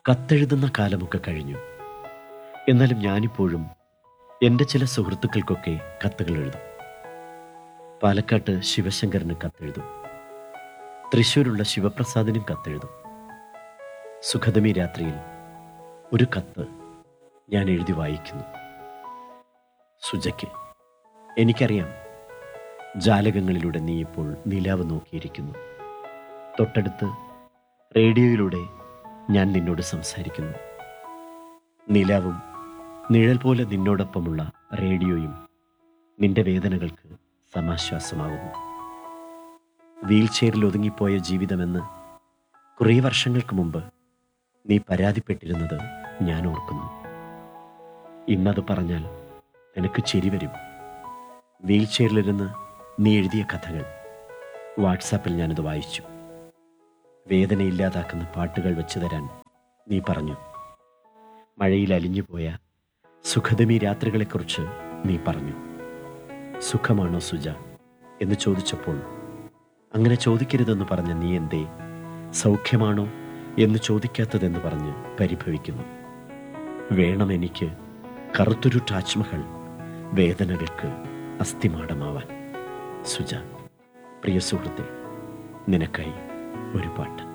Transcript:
കത്തെഴുതുന്ന കാലമൊക്കെ കഴിഞ്ഞു എന്നാലും ഞാനിപ്പോഴും എൻ്റെ ചില സുഹൃത്തുക്കൾക്കൊക്കെ കത്തുകൾ എഴുതും പാലക്കാട്ട് ശിവശങ്കറിന് കത്തെഴുതും തൃശ്ശൂരുള്ള ശിവപ്രസാദിനും കത്തെഴുതും സുഖദമി രാത്രിയിൽ ഒരു കത്ത് ഞാൻ എഴുതി വായിക്കുന്നു സുജയ്ക്ക് എനിക്കറിയാം ജാലകങ്ങളിലൂടെ നീ ഇപ്പോൾ നിലാവ് നോക്കിയിരിക്കുന്നു തൊട്ടടുത്ത് റേഡിയോയിലൂടെ ഞാൻ നിന്നോട് സംസാരിക്കുന്നു നിലാവും നിഴൽ പോലെ നിന്നോടൊപ്പമുള്ള റേഡിയോയും നിന്റെ വേദനകൾക്ക് സമാശ്വാസമാകുന്നു വീൽ ചെയറിൽ ഒതുങ്ങിപ്പോയ ജീവിതമെന്ന് കുറേ വർഷങ്ങൾക്ക് മുമ്പ് നീ പരാതിപ്പെട്ടിരുന്നത് ഞാൻ ഓർക്കുന്നു ഇന്നത് പറഞ്ഞാൽ നിനക്ക് ചിരി വരും വീൽ ചെയറിലിരുന്ന് നീ എഴുതിയ കഥകൾ വാട്സാപ്പിൽ ഞാനത് വായിച്ചു വേദന ഇല്ലാതാക്കുന്ന പാട്ടുകൾ വെച്ചു തരാൻ നീ പറഞ്ഞു മഴയിൽ അലിഞ്ഞുപോയ സുഖദമി രാത്രികളെക്കുറിച്ച് നീ പറഞ്ഞു സുഖമാണോ സുജ എന്ന് ചോദിച്ചപ്പോൾ അങ്ങനെ ചോദിക്കരുതെന്ന് പറഞ്ഞ നീ എന്തേ സൗഖ്യമാണോ എന്ന് ചോദിക്കാത്തതെന്ന് പറഞ്ഞ് പരിഭവിക്കുന്നു വേണം എനിക്ക് കറുത്തൊരു താജ്മഹൽ വേദനകൾക്ക് അസ്ഥിമാടമാവാൻ സുജ പ്രിയ സുഹൃത്തെ നിനക്കായി ഒരു പാട്ട്